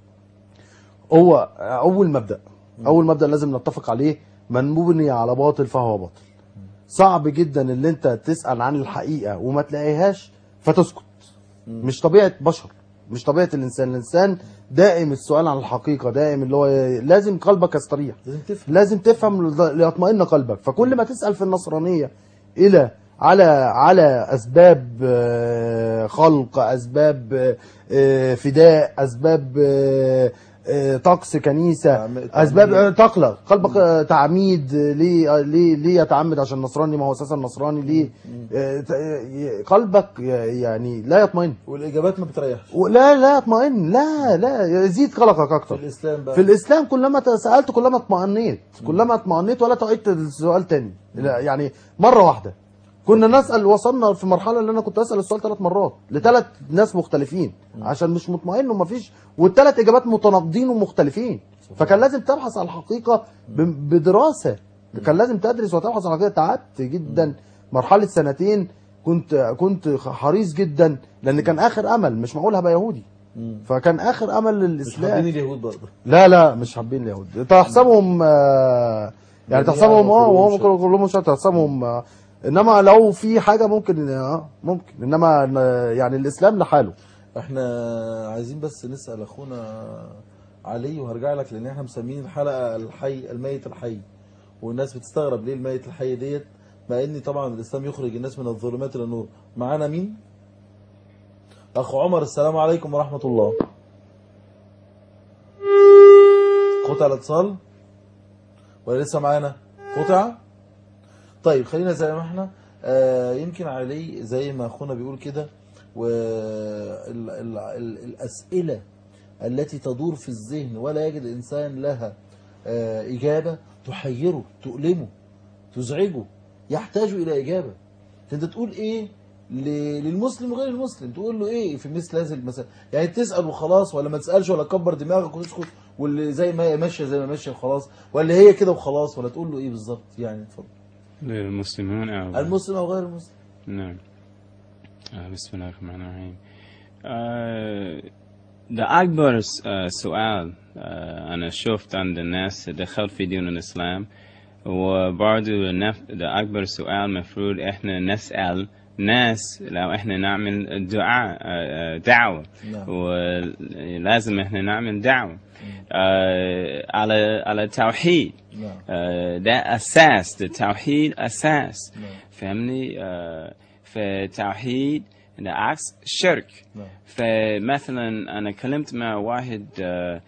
هو اول مبدا اول مبدا لازم نتفق عليه من مبني على باطل فهو باطل صعب جدا ان انت تسال عن الحقيقه وما تلاقيهاش فتسكت مش طبيعه بشر مش طبيعه الانسان الانسان دائم السؤال عن الحقيقه دائم اللي هو لازم قلبك يستريح لازم تفهم لازم تفهم ليطمئن قلبك فكل ما تسأل في النصرانية إلى على على أسباب آه، خلق أسباب آه، فداء أسباب آه، آه، طقس كنيسة تعم- أسباب تعميد. آه، تقلق قلبك آه، تعميد آه، ليه آه، ليه ليه يتعمد عشان نصراني ما هو أساسا نصراني ليه آه، ت- آه، قلبك يعني لا يطمئن والاجابات ما بتريحش لا لا يطمئن لا لا يزيد قلقك في أكتر الاسلام بقى في الاسلام كلما سالت كلما اطمأنيت كلما اطمأنيت ولا تعيد السؤال تاني لا، يعني مره واحده كنا نسال وصلنا في مرحله اللي انا كنت اسال السؤال ثلاث مرات لثلاث ناس مختلفين عشان مش مطمئن ومفيش والثلاث اجابات متناقضين ومختلفين فكان لازم تبحث عن الحقيقه ب- بدراسه كان لازم تدرس وتبحث عن الحقيقه تعبت جدا مرحله سنتين كنت كنت حريص جدا لان كان اخر امل مش معقول هبقى يهودي مم. فكان اخر امل مش للاسلام حابين اليهود برضه لا لا مش حابين اليهود تحسبهم آه، يعني جميعاً تحسبهم اه وكلهم وهم شر. كلهم شر تحسبهم آه، انما لو في حاجه ممكن اه ممكن انما آه، يعني الاسلام لحاله احنا عايزين بس نسال اخونا علي وهرجع لك لان احنا مسمين الحلقه الحي الميت الحي والناس بتستغرب ليه الميت الحي ديت مع ان طبعا الاسلام يخرج الناس من الظلمات الى النور معانا مين اخ عمر السلام عليكم ورحمه الله قطع الاتصال ولا لسه معانا قطع طيب خلينا زي ما احنا آه يمكن علي زي ما اخونا بيقول كده والاسئله التي تدور في الذهن ولا يجد الانسان لها آه اجابه تحيره تؤلمه تزعجه يحتاج الى اجابه انت تقول ايه ل- للمسلم وغير المسلم تقول له ايه في مثل هذه المسائل يعني تسال وخلاص ولا ما تسالش ولا تكبر دماغك وتسكت واللي زي ما هي ماشيه زي ما ماشيه وخلاص ولا هي كده وخلاص ولا تقول له ايه بالظبط يعني اتفضل للمسلمون أو المسلم او غير المسلم نعم آه، بسم الله الرحمن الرحيم آه، ده أكبر س- آه، سؤال آه، أنا شفت عند الناس دخل في دين الإسلام وبرضه نف- ده أكبر سؤال مفروض إحنا نسأل ناس لو إحنا نعمل دعاء آه، آه، دعوة نعم. ولازم إحنا نعمل دعوة آه، على على توحيد نعم آه، ده أساس التوحيد أساس نعم. فهمني آه، فالتوحيد ده عكس الشرك نعم. فمثلا أنا كلمت مع واحد آه،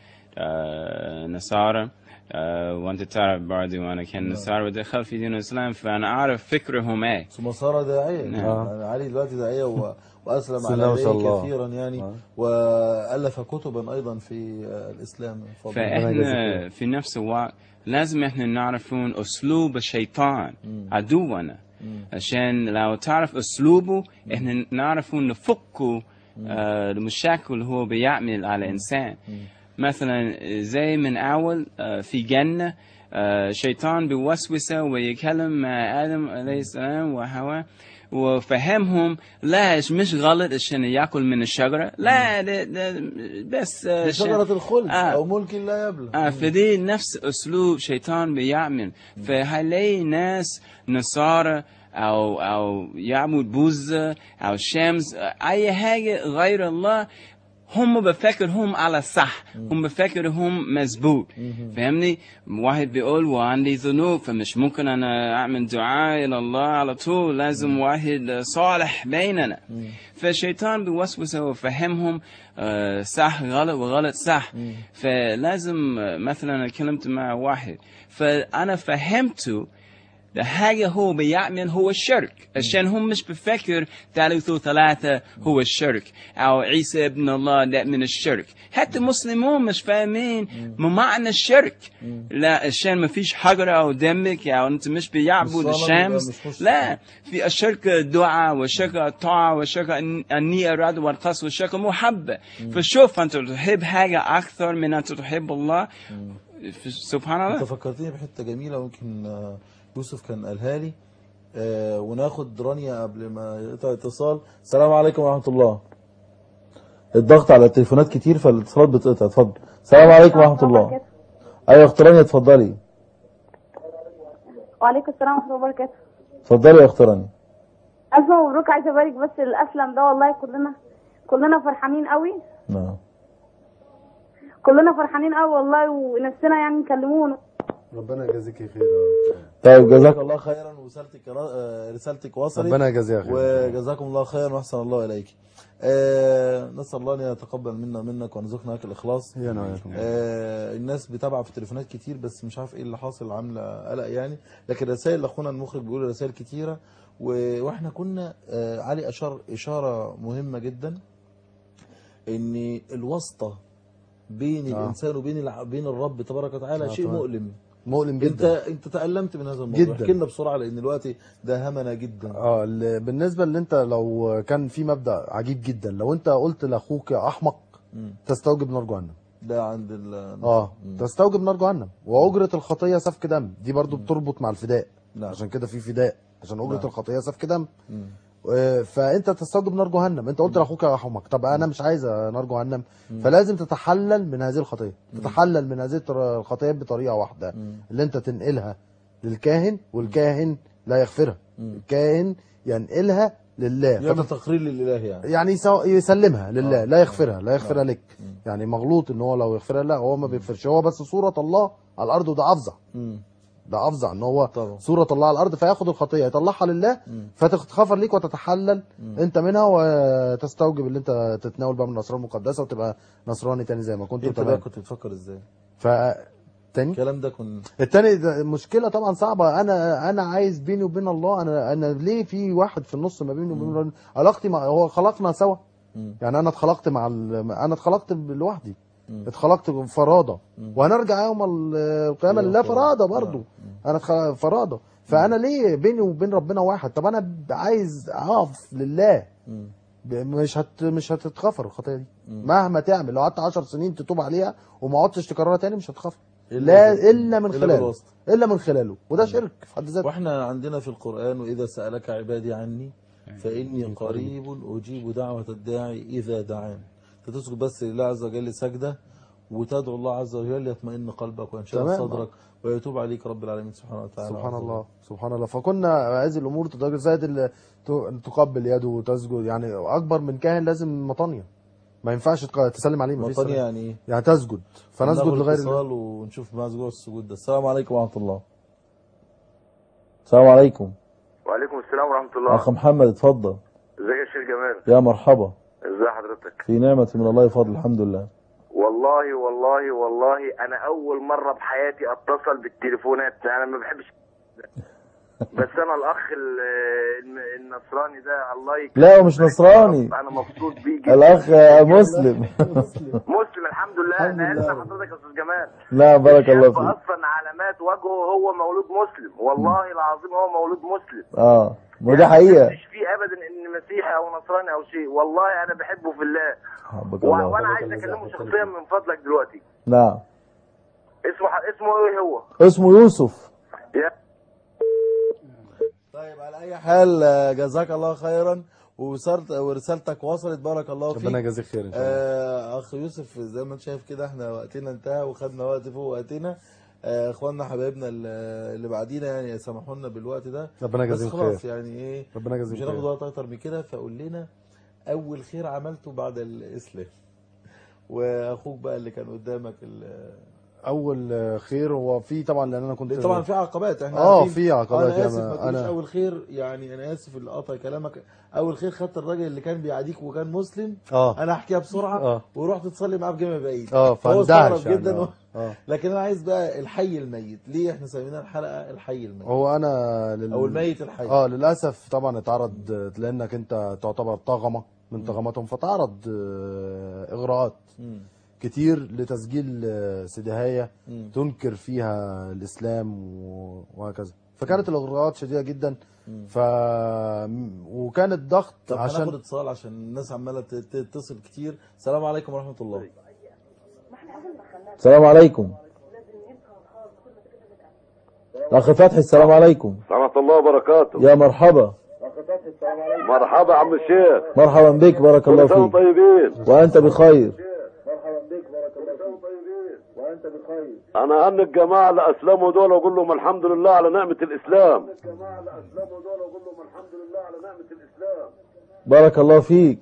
آه، نصارى آه، وأنت تعرف برضه وأنا كان نصارى ودخل في دين الإسلام فأنا أعرف فكرهم إيه ثم صار داعية نعم. يعني علي دلوقتي داعية و... وأسلم بسم على الله ما شاء يديه الله. كثيرا يعني آه. وألف كتبا أيضا في آه، الإسلام اتفضل. فإحنا في نفس الوقت لازم إحنا نعرفون أسلوب الشيطان عدونا مم. عشان لو تعرف أسلوبه إحنا نعرف نفكه آه، المشاكل اللي هو بيعمل على الإنسان مثلا زي من أول آه، في جنة آه، شيطان بيوسوسه ويكلم مع آدم عليه السلام وحواء وفهمهم لا مش غلط عشان ياكل من الشجرة لا ده ده بس آه، دي عشان- شجرة الخلد آه. أو ملك لا يبلى آه فدي نفس اسلوب شيطان بيعمل فهلاقي ناس نصارى او او يعبد بوذا او شمس اي حاجه غير الله هم بفكر هم على الصح هم بفكر هم مظبوط فاهمني واحد بيقول وعندي ذنوب فمش ممكن انا اعمل دعاء الى الله على طول لازم واحد صالح بيننا فالشيطان بيوسوس وفهمهم آه، صح غلط وغلط صح فلازم آه، مثلا أنا كلمت مع واحد فانا فهمته ده حاجة هو بيعمل هو الشرك عشان هم مش بفكر ثالث ثلاثة هو الشرك أو عيسى ابن الله ده من الشرك حتى المسلمون مش فاهمين ما معنى الشرك لا عشان ما فيش حجر أو دمك أو أنت مش بيعبد الصلاة الشمس بيبقى مش مشرك. لا في الشرك الدعاء والشرك الطاعة والشرك النية الرد والقصد والشرك المحبة فشوف أنت تحب حاجة أكثر من أن تحب الله سبحان انت الله فكرتني بحته جميله ممكن آه، يوسف كان قالها لي آه، وناخد رانيا قبل ما يقطع اتصال السلام عليكم ورحمه الله الضغط على التليفونات كتير فالاتصالات بتقطع اتفضل السلام عليكم ورحمه الله ايوه اخت رانيا اتفضلي وعليكم السلام ورحمة الله وبركاته اتفضلي يا اخت رانيا ألف مبروك عايزة أبارك بس الأسلم ده والله كلنا كلنا فرحانين قوي نعم كلنا فرحانين قوي والله ونفسنا يعني نكلمونا ربنا يجازيك خير طيب جزاك الله خيرا ورسالتك آه، رسالتك وصلت ربنا يجازيها خير وجزاكم الله خيرا واحسن الله اليك آه، نسال الله ان يتقبل منا منك ويرزقنا هيك الاخلاص هي انا وياكم آه الناس بتابعه في التليفونات كتير بس مش عارف ايه اللي حاصل عامله قلق يعني لكن رسائل اخونا المخرج بيقول رسائل كتيره و- واحنا كنا آه علي اشار اشاره مهمه جدا ان الواسطه بين آه. الانسان وبين الع... بين الرب تبارك وتعالى آه شيء طبعا. مؤلم مؤلم انت جدا انت تالمت من هذا الموضوع جدا. احكي لنا بسرعه لان الوقت ده همنا جدا اه ال- بالنسبه اللي انت لو كان في مبدا عجيب جدا لو انت قلت لاخوك يا احمق مم. تستوجب نار جهنم ده عند ال اه مم. تستوجب نار جهنم واجره الخطيه سفك دم دي برضو بتربط مع الفداء نعم. عشان كده في فداء عشان اجره نعم. الخطيه سفك دم مم. آه، فانت تستوجب نار جهنم انت قلت لاخوك يا احمق طب انا مش عايز نار جهنم فلازم تتحلل من هذه الخطيه تتحلل من هذه الطر- الخطيات بطريقه واحده مم. اللي انت تنقلها للكاهن والكاهن لا يغفرها مم. الكاهن ينقلها لله يعمل فتت- تقرير للاله يعني يعني يسو- يسلمها لله آه. لا يغفرها لا يغفرها نعم. لك يعني مغلوط ان هو لو يغفرها لا هو ما بيغفرش هو بس صورة الله على الارض وده افظع مم. ده افظع ان هو طبعا. صورة الله على الارض فياخد الخطية يطلعها لله مم. فتتغفر ليك وتتحلل انت منها وتستوجب اللي انت تتناول بقى من الاسرار المقدسة وتبقى نصراني تاني زي ما كنت انت بقى تمام كنت بتفكر ازاي ف تاني الكلام ده كنت التاني ده مشكله طبعا صعبه انا انا عايز بيني وبين الله انا انا ليه في واحد في النص ما بيني وبين الله علاقتي مع هو خلقنا سوا مم. يعني انا اتخلقت مع ال... انا اتخلقت لوحدي مم. اتخلقت فرادة وهنرجع يوم ال- القيامة لله فرادة برضو انا اتخ- فرادة فانا ليه بيني وبين ربنا واحد طب انا ب- عايز اقف لله مم. ب- مش هت مش هتتغفر الخطيه دي مهما تعمل لو قعدت 10 سنين تتوب عليها وما عدتش تكررها تاني مش هتتغفر إلا لا بال- الا من إلا خلاله بالواسطة. الا من خلاله وده شرك في حد ذاته واحنا عندنا في القرآن وإذا سألك عبادي عني فإني قريب أجيب دعوة الداعي إذا دعان تسجد بس لله عز وجل سجدة وتدعو الله عز وجل يطمئن قلبك وينشرح تمام. صدرك ويتوب عليك رب العالمين سبحانه وتعالى سبحان عز الله سبحان الله فكنا هذه الامور تدرج زائد ال- ت- تقبل يده وتسجد يعني اكبر من كاهن لازم مطانيه ما ينفعش تق- تسلم عليه وجل. مفيش مطاني سلام. يعني إيه؟ يعني تسجد فنسجد ناخد لغير الله اتصال ونشوف مع جوه السجود ده السلام عليكم ورحمة الله السلام عليكم وعليكم السلام ورحمة الله أخ محمد اتفضل ازيك يا شيخ جمال يا مرحبا ازي حضرتك في نعمة من الله فضل الحمد لله والله والله والله انا اول مرة بحياتي اتصل بالتليفونات انا ما بحبش بس انا الاخ ال- الم- النصراني ده الله يكرمه لا هو مش نصراني انا مبسوط بيه جدا الأخ مسلم مسلم الحمد لله الحمد انا لله. اسف حضرتك يا استاذ جمال لا بارك الله الشاب فيك اصلا علامات وجهه هو مولود مسلم والله العظيم هو مولود مسلم اه ما دي يعني حقيقة مش فيه ابدا ان مسيحي او نصراني او شيء والله انا بحبه في الله حبك و- الله وانا عايز اكلمه شخصيا من فضلك دلوقتي نعم اسمه اسمه ايه هو؟ اسمه يوسف يا طيب على اي حال آه، جزاك الله خيرا وصلت ورسالتك وصلت بارك الله ربنا فيك يجازيك خير ان شاء الله آه اخ يوسف زي ما انت شايف كده احنا وقتنا انتهى وخدنا وقت فوق وقتنا آه اخواننا حبايبنا اللي اللي بعدينا يعني سامحوا لنا بالوقت ده ربنا بس يجازيهم خلاص خير يعني ايه ربنا يجازيهم مش هناخد خير وقت اكتر من كده فقول لنا اول خير عملته بعد الاسلام واخوك بقى اللي كان قدامك ال- اول خير هو في طبعا لان انا كنت طبعا في عقبات احنا اه عارفين. في عقبات انا اسف ياما. ما تقولش انا اول خير يعني انا اسف اللي قطع كلامك اول خير خدت الراجل اللي كان بيعاديك وكان مسلم اه انا احكيها بسرعه اه. ورحت تصلي معاه بجامع بعيد اه فهو استغرب فاندهش يعني جدا اه. اه لكن انا عايز بقى الحي الميت ليه احنا سمينا الحلقه الحي الميت هو انا لل... او الميت الحي اه للاسف طبعا اتعرض لانك انت تعتبر طغمه من طغماتهم فتعرض آه، اغراءات مم. كتير لتسجيل آه، سداهية مم. تنكر فيها الاسلام و- وهكذا فكانت الاغراءات شديده جدا مم. ف وكان الضغط طب هناخد عشان اتصال عشان الناس عماله ت- ت- تتصل كتير السلام عليكم ورحمه الله السلام عليكم اخ فتحي السلام عليكم ورحمة الله وبركاته يا مرحبا مرحبا عم الشيخ مرحبا بك بارك الله كل سنة فيك طيبين وانت بخير انا ان الجماعة اللي اسلموا دول اقول لهم الحمد لله على نعمة الاسلام بارك الله فيك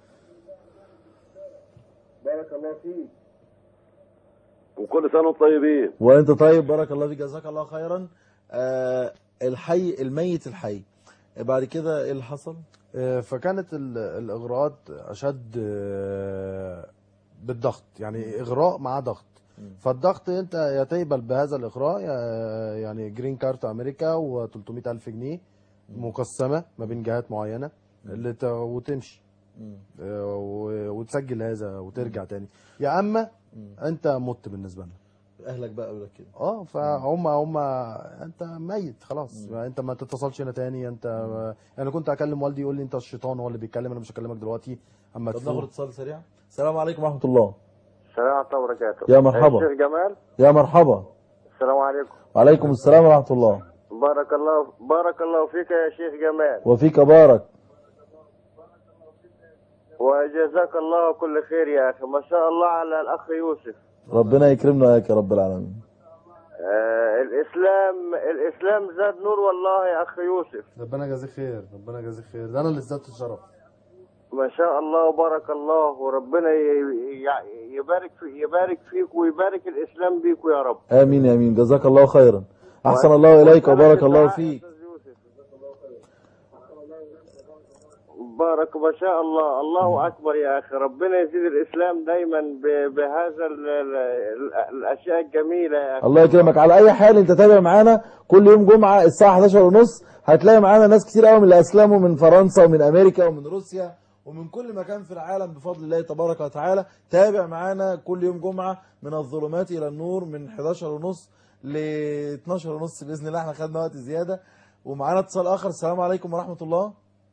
وكل سنة وانتم طيبين وانت طيب بارك الله فيك جزاك الله خيرا آه الحي الميت الحي بعد كده ايه اللي حصل آه، فكانت ال- الاغراءات اشد آه، بالضغط يعني اغراء مع ضغط فالضغط انت يا تقبل بهذا الاغراء يا- يعني جرين كارت امريكا و300 الف جنيه مقسمه ما بين جهات معينه اللي ت- وتمشي آه، و- وتسجل هذا وترجع تاني يا اما انت مت بالنسبه لنا اهلك بقى يقول لك كده اه فهم هم انت ميت خلاص انت ما تتصلش هنا تاني انت انا كنت اكلم والدي يقول لي انت الشيطان هو اللي بيتكلم انا مش هكلمك دلوقتي اما طب ناخد تفوق اتصال سريع السلام عليكم ورحمه الله السلام عليكم وبركاته يا مرحبا. الشيخ جمال يا مرحبا السلام عليكم وعليكم السلام ورحمه الله بارك الله بارك الله فيك يا شيخ جمال وفيك بارك وجزاك الله كل خير يا اخي ما شاء الله على الاخ يوسف ربنا يكرمنا وياك يا رب العالمين آه الاسلام الاسلام زاد نور والله يا اخ يوسف ربنا يجازيك خير ربنا يجازيك خير ده انا اللي ازددت الشرف ما شاء الله وبارك الله وربنا ي- ي- يبارك في يبارك فيك ويبارك الاسلام بيك يا رب امين يا امين جزاك الله خيرا احسن الله اليك وبارك الله فيك بارك ما شاء الله الله اكبر يا اخي ربنا يزيد الاسلام دايما ب- بهذا ال- ال- ال- الاشياء الجميله يا اخي الله يكرمك على اي حال انت تابع معانا كل يوم جمعه الساعه 11 ونص هتلاقي معانا ناس كتير قوي من اللي اسلموا من فرنسا ومن امريكا ومن روسيا ومن كل مكان في العالم بفضل الله تبارك وتعالى تابع معانا كل يوم جمعه من الظلمات الى النور من 11 ونص ل 12 ونص باذن الله احنا خدنا وقت زياده ومعانا اتصال اخر السلام عليكم ورحمه الله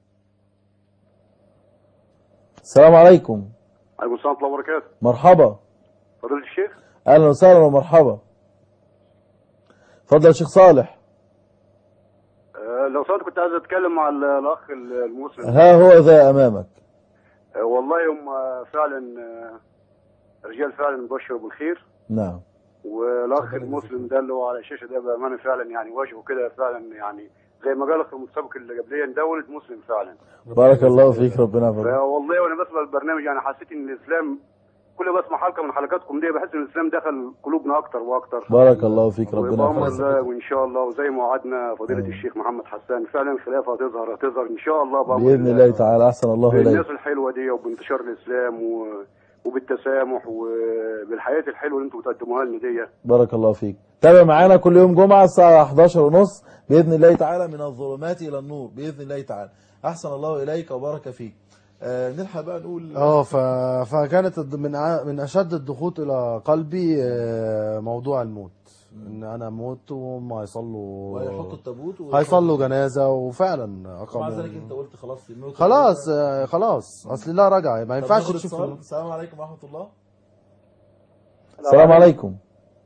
السلام عليكم عليكم السلام ورحمة الله وبركاته مرحبا فضيلة الشيخ اهلا وسهلا ومرحبا اتفضل يا شيخ صالح آه، لو سمحت كنت عايز اتكلم مع ال- الاخ المسلم ها هو ذا امامك آه، والله هم فعلا آه، رجال فعلا مبشر بالخير نعم والاخ المسلم ده اللي هو على الشاشه ده بامانه فعلا يعني وجهه كده فعلا يعني زي ما قال الاخ المتسابق اللي قبليا ده ولد مسلم فعلا بارك الله فيك ربنا يحفظك والله وانا بسمع البرنامج يعني حسيت ان الاسلام كل ما بسمع حلقه من حلقاتكم دي بحس ان الاسلام دخل قلوبنا اكتر واكتر بارك الله فيك ربنا وبأمر يحفظك الله وان شاء الله وزي ما وعدنا فضيله الشيخ محمد حسان فعلا الخلافه هتظهر هتظهر ان شاء الله بأمر باذن الله تعالى احسن الله اليك بالناس الحلوه دي وبانتشار الاسلام و... وبالتسامح وبالحياه الحلوه اللي انتم بتقدموها لنا دي بارك الله فيك تابع معانا كل يوم جمعة الساعة 11 ونص بإذن الله تعالى من الظلمات إلى النور بإذن الله تعالى أحسن الله إليك وبارك فيك آه نلحق بقى نقول اه ف... فكانت الد- من ع- من اشد الضغوط الى قلبي آه، موضوع الموت ان انا اموت وهم هيصلوا ويحطوا التابوت و- هيصلوا جنازه وفعلا ومع اقاموا ذلك أنت قلت خلاص الموت خلاص آه، خلاص اصل لا رجع ما طب ينفعش ناخد تشوف اتصال. السلام عليكم ورحمة الله السلام السلام عليكم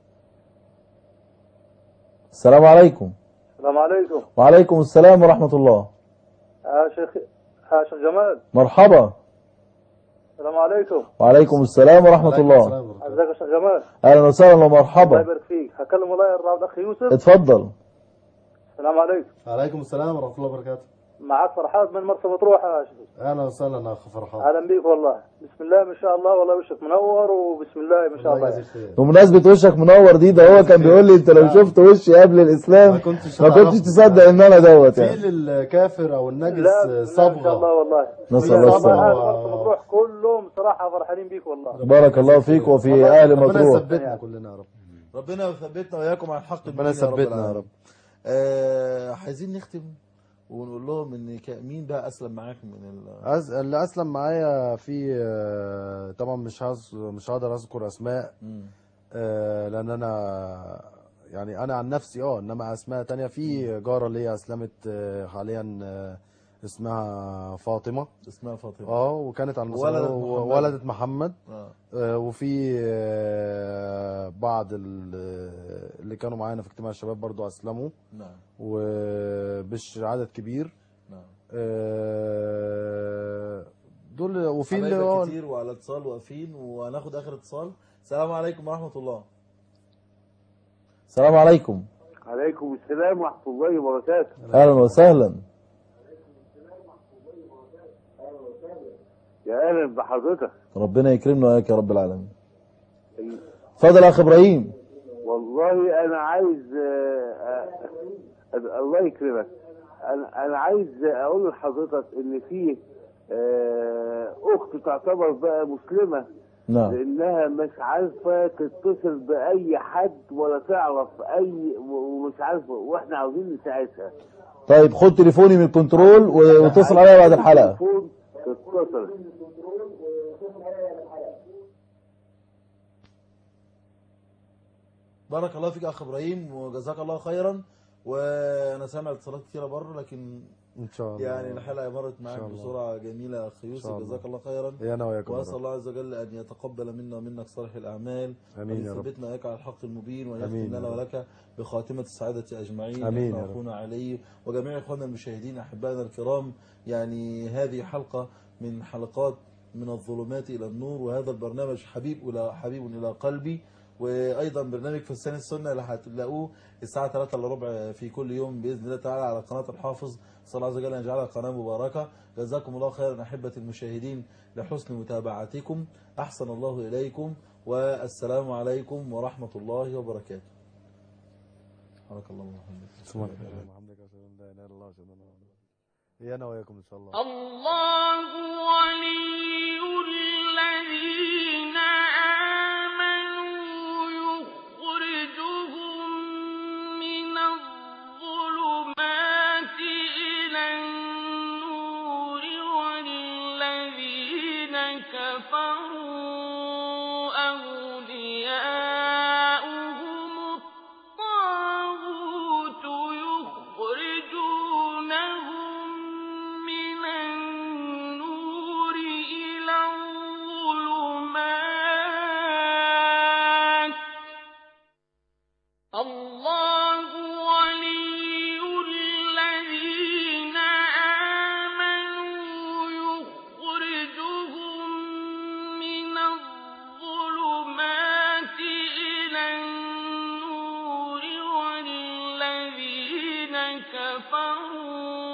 السلام عليكم السلام عليكم وعليكم السلام ورحمة الله يا شيخ يا شيخ جمال مرحبا السلام عليكم وعليكم السلام ورحمة الله ازيك يا شيخ جمال أهلا وسهلا الله ومرحبا يبارك فيك هكلم والله الرائد اخ يوسف اتفضل السلام عليكم عليكم السلام ورحمه الله وبركاته معك فرحات من مرسى مطروح يا شيخ اهلا وسهلا اخ فرحان اهلا بيك والله بسم الله ما شاء الله والله وشك منور وبسم الله ما شاء الله يعني. بمناسبة وشك منور دي ده هو كان بيقول لي انت لو شفت وشي قبل الاسلام ما كنتش ما هتعرف. كنتش تصدق ان انا دوت في يعني للكافر او النجس لا بسم الله ما شاء الله صبغه والله نسأل الله والله السلامة اهل مرسى مطروح كلهم صراحه فرحانين بيك والله بارك الله فيك وفي اهل ربنا مطروح يثبتنا كلنا يا رب ربنا يثبتنا واياكم على الحق ربنا يثبتنا يا رب آه عايزين نختم ونقول لهم ان ك- مين بقى اسلم معاكم من ال... أز... اللي اسلم معايا في آه، طبعا مش هز... مش هقدر اذكر اسماء مم. آه، لان انا يعني انا عن نفسي اه انما اسماء تانية في جاره ليا اسلمت آه، حاليا آه، اسمها فاطمه اسمها فاطمه اه وكانت على ولدت المسلمين محمد. ولدت محمد آه. آه، وفي آه، بعض ال- اللي كانوا معانا في اجتماع الشباب برضو اسلموا نعم ومش عدد كبير نعم آه، دول وفي اللي حبايبك هو كتير وعلى اتصال واقفين وهناخد اخر اتصال السلام عليكم ورحمه الله السلام عليكم عليكم السلام ورحمه الله وبركاته اهلا وسهلا يا اهلا بحضرتك ربنا يكرمنا وياك يا رب العالمين اتفضل يا اخ ابراهيم والله انا عايز آه، آه، الله يكرمك انا انا عايز اقول لحضرتك ان في آه، اخت تعتبر بقى مسلمه نعم لانها مش عارفه تتصل باي حد ولا تعرف اي ومش عارفه واحنا عاوزين نساعدها طيب خد تليفوني من الكنترول و- واتصل عليا بعد الحلقه تليفون تتصل بارك الله فيك يا اخ ابراهيم وجزاك الله خيرا وانا سامع اتصالات كتيره بره لكن ان شاء الله يعني الحلقه مرت معاك شاء الله. بسرعه جميله يا اخ يوسف شاء الله. جزاك الله خيرا يا انا وياكم يا واسال رب. الله عز وجل ان يتقبل منا ومنك صالح الاعمال امين يا وان رب يثبتنا اياك على الحق المبين وان آمين يختم يا لنا رب. ولك بخاتمه السعاده اجمعين آمين نحن يا رب. اخونا علي وجميع اخواننا المشاهدين احبائنا الكرام يعني هذه حلقه من حلقات من الظلمات الى النور وهذا البرنامج حبيب الى حبيب الى قلبي وايضا برنامج فستان السنه اللي هتلاقوه الساعه 3 الا ربع في كل يوم باذن الله تعالى على قناه الحافظ صلى الله عز وجل ان يجعلها قناه مباركه جزاكم الله خيرا احبتي المشاهدين لحسن متابعتكم احسن الله اليكم والسلام عليكم ورحمه الله وبركاته سبحانك اللهم وبحمدك سبحانك اللهم وبحمدك اشهد ان لا اله الا الله اشهد ان لا اله الا الله يا انا وياكم ان شاء الله الله ولي الذين آمنوا يخرجهم من الظلمات إلى النور والذين كفروا أولياؤهم الطاغوت يخرجون كفروا